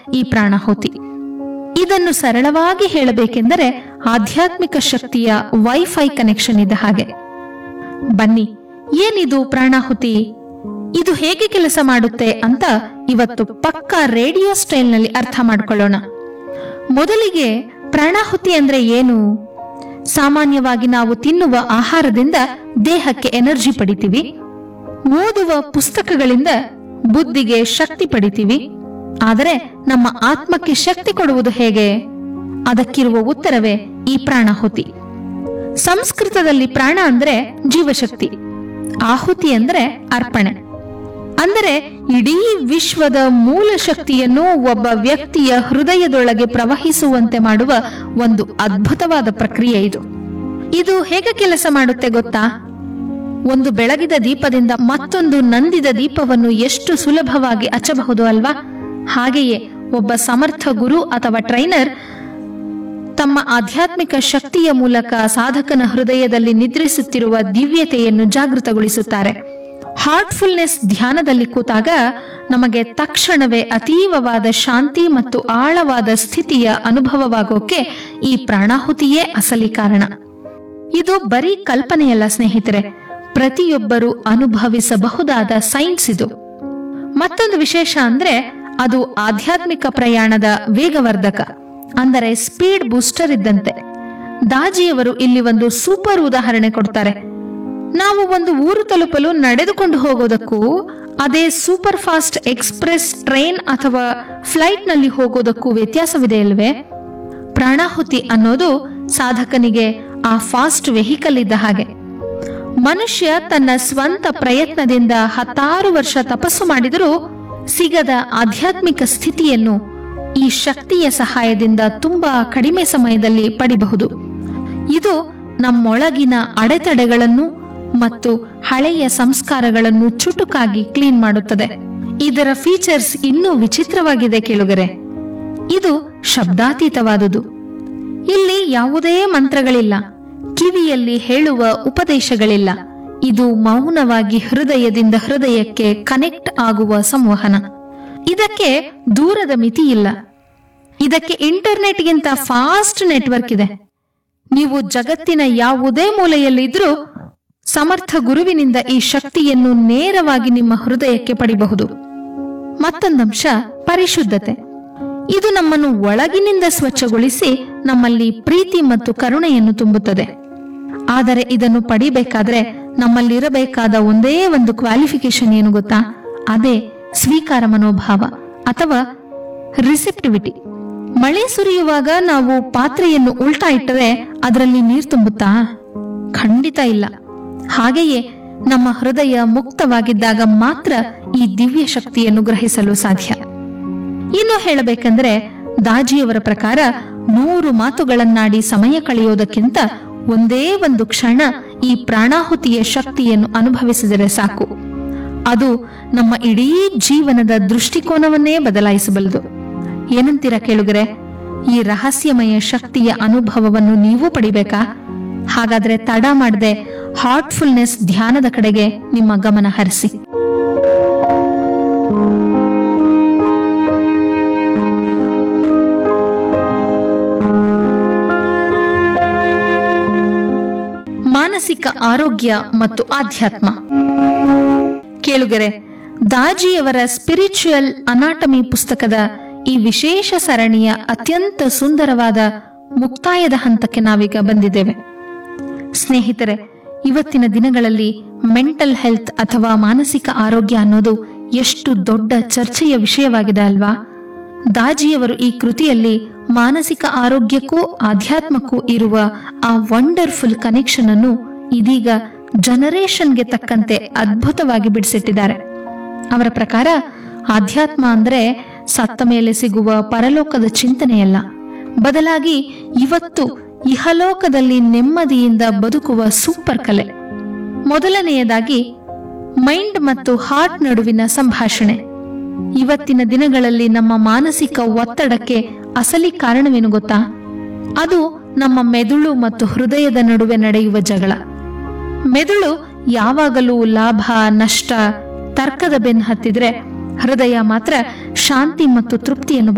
ಈ ಪ್ರಾಣಾಹುತಿ ಇದನ್ನು ಸರಳವಾಗಿ ಹೇಳಬೇಕೆಂದರೆ ಆಧ್ಯಾತ್ಮಿಕ ಶಕ್ತಿಯ ವೈಫೈ ಕನೆಕ್ಷನ್ ಇದ್ದ ಹಾಗೆ ಬನ್ನಿ ಏನಿದು ಪ್ರಾಣಾಹುತಿ ಇದು ಹೇಗೆ ಕೆಲಸ ಮಾಡುತ್ತೆ ಅಂತ ಇವತ್ತು ಪಕ್ಕಾ ರೇಡಿಯೋ ಸ್ಟೈಲ್ನಲ್ಲಿ ಅರ್ಥ ಮಾಡ್ಕೊಳ್ಳೋಣ ಮೊದಲಿಗೆ ಪ್ರಾಣಾಹುತಿ ಅಂದ್ರೆ ಏನು ಸಾಮಾನ್ಯವಾಗಿ ನಾವು ತಿನ್ನುವ ಆಹಾರದಿಂದ ದೇಹಕ್ಕೆ ಎನರ್ಜಿ ಪಡಿತೀವಿ ಓದುವ ಪುಸ್ತಕಗಳಿಂದ ಬುದ್ಧಿಗೆ ಶಕ್ತಿ ಪಡಿತೀವಿ ಆದರೆ ನಮ್ಮ ಆತ್ಮಕ್ಕೆ ಶಕ್ತಿ ಕೊಡುವುದು ಹೇಗೆ ಅದಕ್ಕಿರುವ ಉತ್ತರವೇ ಈ ಪ್ರಾಣಾಹುತಿ ಸಂಸ್ಕೃತದಲ್ಲಿ ಪ್ರಾಣ ಅಂದ್ರೆ ಜೀವಶಕ್ತಿ ಆಹುತಿ ಅಂದ್ರೆ ಅರ್ಪಣೆ ಅಂದರೆ ಇಡೀ ವಿಶ್ವದ ಮೂಲ ಶಕ್ತಿಯನ್ನು ಒಬ್ಬ ವ್ಯಕ್ತಿಯ ಹೃದಯದೊಳಗೆ ಪ್ರವಹಿಸುವಂತೆ ಮಾಡುವ ಒಂದು ಅದ್ಭುತವಾದ ಪ್ರಕ್ರಿಯೆ ಇದು ಇದು ಹೇಗೆ ಕೆಲಸ ಮಾಡುತ್ತೆ ಗೊತ್ತಾ ಒಂದು ಬೆಳಗಿದ ದೀಪದಿಂದ ಮತ್ತೊಂದು ನಂದಿದ ದೀಪವನ್ನು ಎಷ್ಟು ಸುಲಭವಾಗಿ ಹಚ್ಚಬಹುದು ಅಲ್ವಾ ಹಾಗೆಯೇ ಒಬ್ಬ ಸಮರ್ಥ ಗುರು ಅಥವಾ ಟ್ರೈನರ್ ತಮ್ಮ ಆಧ್ಯಾತ್ಮಿಕ ಶಕ್ತಿಯ ಮೂಲಕ ಸಾಧಕನ ಹೃದಯದಲ್ಲಿ ನಿದ್ರಿಸುತ್ತಿರುವ ದಿವ್ಯತೆಯನ್ನು ಜಾಗೃತಗೊಳಿಸುತ್ತಾರೆ ಹಾರ್ಟ್ಫುಲ್ನೆಸ್ ಧ್ಯಾನದಲ್ಲಿ ಕೂತಾಗ ನಮಗೆ ತಕ್ಷಣವೇ ಅತೀವವಾದ ಶಾಂತಿ ಮತ್ತು ಆಳವಾದ ಸ್ಥಿತಿಯ ಅನುಭವವಾಗೋಕೆ ಈ ಪ್ರಾಣಾಹುತಿಯೇ ಅಸಲಿ ಕಾರಣ ಇದು ಬರೀ ಕಲ್ಪನೆಯಲ್ಲ ಸ್ನೇಹಿತರೆ ಪ್ರತಿಯೊಬ್ಬರು ಅನುಭವಿಸಬಹುದಾದ ಸೈನ್ಸ್ ಇದು ಮತ್ತೊಂದು ವಿಶೇಷ ಅಂದ್ರೆ ಅದು ಆಧ್ಯಾತ್ಮಿಕ ಪ್ರಯಾಣದ ವೇಗವರ್ಧಕ ಅಂದರೆ ಸ್ಪೀಡ್ ಬೂಸ್ಟರ್ ಇದ್ದಂತೆ ದಾಜಿಯವರು ಇಲ್ಲಿ ಒಂದು ಸೂಪರ್ ಉದಾಹರಣೆ ಕೊಡ್ತಾರೆ ನಾವು ಒಂದು ಊರು ತಲುಪಲು ನಡೆದುಕೊಂಡು ಹೋಗೋದಕ್ಕೂ ಅದೇ ಸೂಪರ್ ಫಾಸ್ಟ್ ಎಕ್ಸ್ಪ್ರೆಸ್ ಟ್ರೈನ್ ಅಥವಾ ಫ್ಲೈಟ್ ನಲ್ಲಿ ಹೋಗೋದಕ್ಕೂ ವ್ಯತ್ಯಾಸವಿದೆ ಅಲ್ವೇ ಪ್ರಾಣಾಹುತಿ ಅನ್ನೋದು ಸಾಧಕನಿಗೆ ಆ ಫಾಸ್ಟ್ ವೆಹಿಕಲ್ ಇದ್ದ ಹಾಗೆ ಮನುಷ್ಯ ತನ್ನ ಸ್ವಂತ ಪ್ರಯತ್ನದಿಂದ ಹತ್ತಾರು ವರ್ಷ ತಪಸ್ಸು ಮಾಡಿದರೂ ಸಿಗದ ಆಧ್ಯಾತ್ಮಿಕ ಸ್ಥಿತಿಯನ್ನು ಈ ಶಕ್ತಿಯ ಸಹಾಯದಿಂದ ತುಂಬಾ ಕಡಿಮೆ ಸಮಯದಲ್ಲಿ ಪಡಿಬಹುದು ಇದು ನಮ್ಮೊಳಗಿನ ಅಡೆತಡೆಗಳನ್ನು ಮತ್ತು ಹಳೆಯ ಸಂಸ್ಕಾರಗಳನ್ನು ಚುಟುಕಾಗಿ ಕ್ಲೀನ್ ಮಾಡುತ್ತದೆ ಇದರ ಫೀಚರ್ಸ್ ಇನ್ನೂ ವಿಚಿತ್ರವಾಗಿದೆ ಕೇಳುಗರೆ ಇದು ಶಬ್ದಾತೀತವಾದುದು ಇಲ್ಲಿ ಯಾವುದೇ ಮಂತ್ರಗಳಿಲ್ಲ ಕಿವಿಯಲ್ಲಿ ಹೇಳುವ ಉಪದೇಶಗಳಿಲ್ಲ ಇದು ಮೌನವಾಗಿ ಹೃದಯದಿಂದ ಹೃದಯಕ್ಕೆ ಕನೆಕ್ಟ್ ಆಗುವ ಸಂವಹನ ಇದಕ್ಕೆ ದೂರದ ಮಿತಿ ಇಲ್ಲ ಇದಕ್ಕೆ ಇಂಟರ್ನೆಟ್ಗಿಂತ ಫಾಸ್ಟ್ ನೆಟ್ವರ್ಕ್ ಇದೆ ನೀವು ಜಗತ್ತಿನ ಯಾವುದೇ ಮೂಲೆಯಲ್ಲಿದ್ರೂ ಸಮರ್ಥ ಗುರುವಿನಿಂದ ಈ ಶಕ್ತಿಯನ್ನು ನೇರವಾಗಿ ನಿಮ್ಮ ಹೃದಯಕ್ಕೆ ಪಡಿಬಹುದು ಮತ್ತೊಂದಂಶ ಪರಿಶುದ್ಧತೆ ಇದು ನಮ್ಮನ್ನು ಒಳಗಿನಿಂದ ಸ್ವಚ್ಛಗೊಳಿಸಿ ನಮ್ಮಲ್ಲಿ ಪ್ರೀತಿ ಮತ್ತು ಕರುಣೆಯನ್ನು ತುಂಬುತ್ತದೆ ಆದರೆ ಇದನ್ನು ಪಡಿಬೇಕಾದ್ರೆ ನಮ್ಮಲ್ಲಿರಬೇಕಾದ ಒಂದೇ ಒಂದು ಕ್ವಾಲಿಫಿಕೇಶನ್ ಏನು ಗೊತ್ತಾ ಅದೇ ಸ್ವೀಕಾರ ಮನೋಭಾವ ಅಥವಾ ರಿಸೆಪ್ಟಿವಿಟಿ ಮಳೆ ಸುರಿಯುವಾಗ ನಾವು ಪಾತ್ರೆಯನ್ನು ಉಲ್ಟಾ ಇಟ್ಟರೆ ಅದರಲ್ಲಿ ನೀರು ತುಂಬುತ್ತಾ ಖಂಡಿತ ಇಲ್ಲ ಹಾಗೆಯೇ ನಮ್ಮ ಹೃದಯ ಮುಕ್ತವಾಗಿದ್ದಾಗ ಮಾತ್ರ ಈ ದಿವ್ಯ ಶಕ್ತಿಯನ್ನು ಗ್ರಹಿಸಲು ಸಾಧ್ಯ ಇನ್ನು ಹೇಳಬೇಕೆಂದ್ರೆ ದಾಜಿಯವರ ಪ್ರಕಾರ ನೂರು ಮಾತುಗಳನ್ನಾಡಿ ಸಮಯ ಕಳೆಯೋದಕ್ಕಿಂತ ಒಂದೇ ಒಂದು ಕ್ಷಣ ಈ ಪ್ರಾಣಾಹುತಿಯ ಶಕ್ತಿಯನ್ನು ಅನುಭವಿಸಿದರೆ ಸಾಕು ಅದು ನಮ್ಮ ಇಡೀ ಜೀವನದ ದೃಷ್ಟಿಕೋನವನ್ನೇ ಬದಲಾಯಿಸಬಲ್ಲದು ಏನಂತೀರ ಕೇಳುಗರೆ ಈ ರಹಸ್ಯಮಯ ಶಕ್ತಿಯ ಅನುಭವವನ್ನು ನೀವು ಪಡಿಬೇಕಾ ಹಾಗಾದ್ರೆ ತಡ ಮಾಡದೆ ಹಾರ್ಟ್ಫುಲ್ನೆಸ್ ಧ್ಯಾನದ ಕಡೆಗೆ ನಿಮ್ಮ ಗಮನ ಹರಿಸಿ ಮಾನಸಿಕ ಆರೋಗ್ಯ ಮತ್ತು ಆಧ್ಯಾತ್ಮ ಕೇಳುಗರೆ ದಾಜಿಯವರ ಸ್ಪಿರಿಚುಯಲ್ ಅನಾಟಮಿ ಪುಸ್ತಕದ ಈ ವಿಶೇಷ ಸರಣಿಯ ಅತ್ಯಂತ ಸುಂದರವಾದ ಮುಕ್ತಾಯದ ಹಂತಕ್ಕೆ ನಾವೀಗ ಬಂದಿದ್ದೇವೆ ಸ್ನೇಹಿತರೆ ಇವತ್ತಿನ ದಿನಗಳಲ್ಲಿ ಮೆಂಟಲ್ ಹೆಲ್ತ್ ಅಥವಾ ಮಾನಸಿಕ ಆರೋಗ್ಯ ಅನ್ನೋದು ಎಷ್ಟು ದೊಡ್ಡ ಚರ್ಚೆಯ ವಿಷಯವಾಗಿದೆ ಅಲ್ವಾ ದಾಜಿಯವರು ಈ ಕೃತಿಯಲ್ಲಿ ಮಾನಸಿಕ ಆರೋಗ್ಯಕ್ಕೂ ಆಧ್ಯಾತ್ಮಕ್ಕೂ ಇರುವ ಆ ವಂಡರ್ಫುಲ್ ಕನೆಕ್ಷನ್ ಅನ್ನು ಇದೀಗ ಜನರೇಷನ್ಗೆ ತಕ್ಕಂತೆ ಅದ್ಭುತವಾಗಿ ಬಿಡಿಸಿಟ್ಟಿದ್ದಾರೆ ಅವರ ಪ್ರಕಾರ ಆಧ್ಯಾತ್ಮ ಅಂದ್ರೆ ಸತ್ತ ಮೇಲೆ ಸಿಗುವ ಪರಲೋಕದ ಚಿಂತನೆಯಲ್ಲ ಬದಲಾಗಿ ಇವತ್ತು ಇಹಲೋಕದಲ್ಲಿ ನೆಮ್ಮದಿಯಿಂದ ಬದುಕುವ ಸೂಪರ್ ಕಲೆ ಮೊದಲನೆಯದಾಗಿ ಮೈಂಡ್ ಮತ್ತು ಹಾರ್ಟ್ ನಡುವಿನ ಸಂಭಾಷಣೆ ಇವತ್ತಿನ ದಿನಗಳಲ್ಲಿ ನಮ್ಮ ಮಾನಸಿಕ ಒತ್ತಡಕ್ಕೆ ಅಸಲಿ ಕಾರಣವೇನು ಗೊತ್ತಾ ಅದು ನಮ್ಮ ಮೆದುಳು ಮತ್ತು ಹೃದಯದ ನಡುವೆ ನಡೆಯುವ ಜಗಳ ಮೆದುಳು ಯಾವಾಗಲೂ ಲಾಭ ನಷ್ಟ ತರ್ಕದ ಬೆನ್ನು ಹತ್ತಿದ್ರೆ ಹೃದಯ ಮಾತ್ರ ಶಾಂತಿ ಮತ್ತು ತೃಪ್ತಿಯನ್ನು